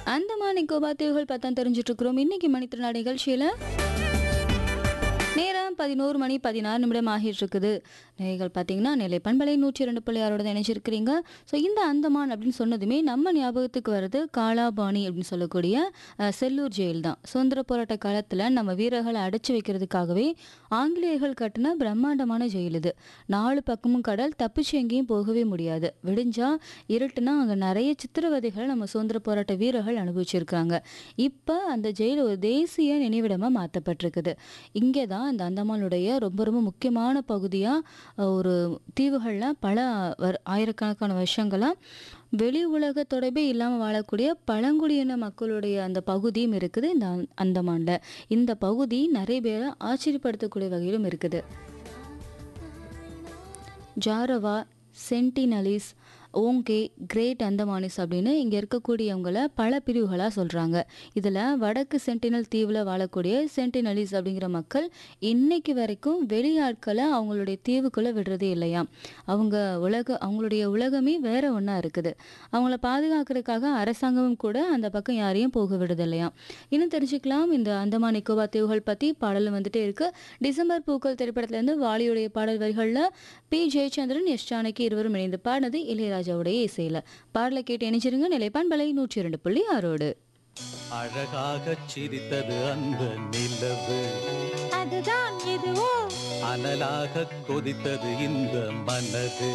அந்தமான் நிக்கோபார் தீவுகள் பத்தாம் தெரிஞ்சிட்டு இருக்கிறோம் இன்னைக்கு மணித்திருநாள் நிகழ்ச்சியில நேரம் பதினோரு மணி பதினாறு நிமிடம் ஆகிட்டு இருக்குது நீங்கள் பார்த்தீங்கன்னா நிலை பண்பலை நூற்றி இரண்டு பிள்ளையாரோட இணைச்சிருக்கிறீங்க ஸோ இந்த அந்தமான் அப்படின்னு சொன்னதுமே நம்ம ஞாபகத்துக்கு வர்றது காலாபாணி அப்படின்னு சொல்லக்கூடிய அஹ், செல்லூர் ஜெயில் தான் சுதந்திர போராட்ட காலத்தில் நம்ம வீரர்களை அடைச்சி வைக்கிறதுக்காகவே ஆங்கிலேயர்கள் கட்டின பிரம்மாண்டமான ஜெயில் இது நாலு பக்கமும் கடல் தப்பிச்சு எங்கேயும் போகவே முடியாது விடிஞ்சா இருட்டுனா அங்கே நிறைய சித்திரவதைகளை நம்ம சுதந்திர போராட்ட வீரர்கள் அனுபவிச்சிருக்காங்க இப்போ அந்த ஜெயில் ஒரு தேசிய நினைவிடமாக மாற்றப்பட்டிருக்குது இங்கே தான் இந்த அந்தமானுடைய ரொம்ப ரொம்ப முக்கியமான பகுதியாக ஒரு தீவுகளில் பல வர் ஆயிரக்கணக்கான வருஷங்களாக வெளி உலக தொடர்பே இல்லாமல் வாழக்கூடிய பழங்குடியின மக்களுடைய அந்த பகுதியும் இருக்குது இந்த அந்- அந்தமான்ல இந்த பகுதி நிறைய பேரை ஆச்சரியப்படுத்தக்கூடிய வகையிலும் இருக்குது ஜாரவா சென்டினலிஸ் ஓங்கே கிரேட் அந்தமானிஸ் அப்படின்னு இங்கே இருக்கக்கூடியவங்கள பல பிரிவுகளாக சொல்கிறாங்க இதில் வடக்கு சென்டினல் தீவில் வாழக்கூடிய சென்டினலிஸ் அப்படிங்கிற மக்கள் இன்னைக்கு வரைக்கும் வெளியாட்களை அவங்களுடைய தீவுக்குள்ளே விடுறதே இல்லையாம் அவங்க உலக அவங்களுடைய உலகமே வேற ஒன்றா இருக்குது அவங்கள பாதுகாக்கிறதுக்காக அரசாங்கமும் கூட அந்த பக்கம் யாரையும் போக விடுறது இல்லையாம் இன்னும் தெரிஞ்சுக்கலாம் இந்த அந்தமான் நிக்கோபார் தீவுகள் பற்றி பாடலும் வந்துட்டே இருக்கு டிசம்பர் பூக்கள் திரைப்படத்திலேருந்து வாலியுடைய பாடல் வரிகளில் பி ஜெயச்சந்திரன் எஸ் ஜானகி இருவரும் இணைந்து பாடினது இளையராஜாவுடைய இசையில் பாடலை கேட்டு இணைச்சிருங்க நிலைப்பான் பலை நூற்றி இரண்டு புள்ளி ஆறோடு அழகாகச் சிரித்தது அந்த நிலவு அதுதான் எதுவோ அனலாகக் கொதித்தது இந்த மனது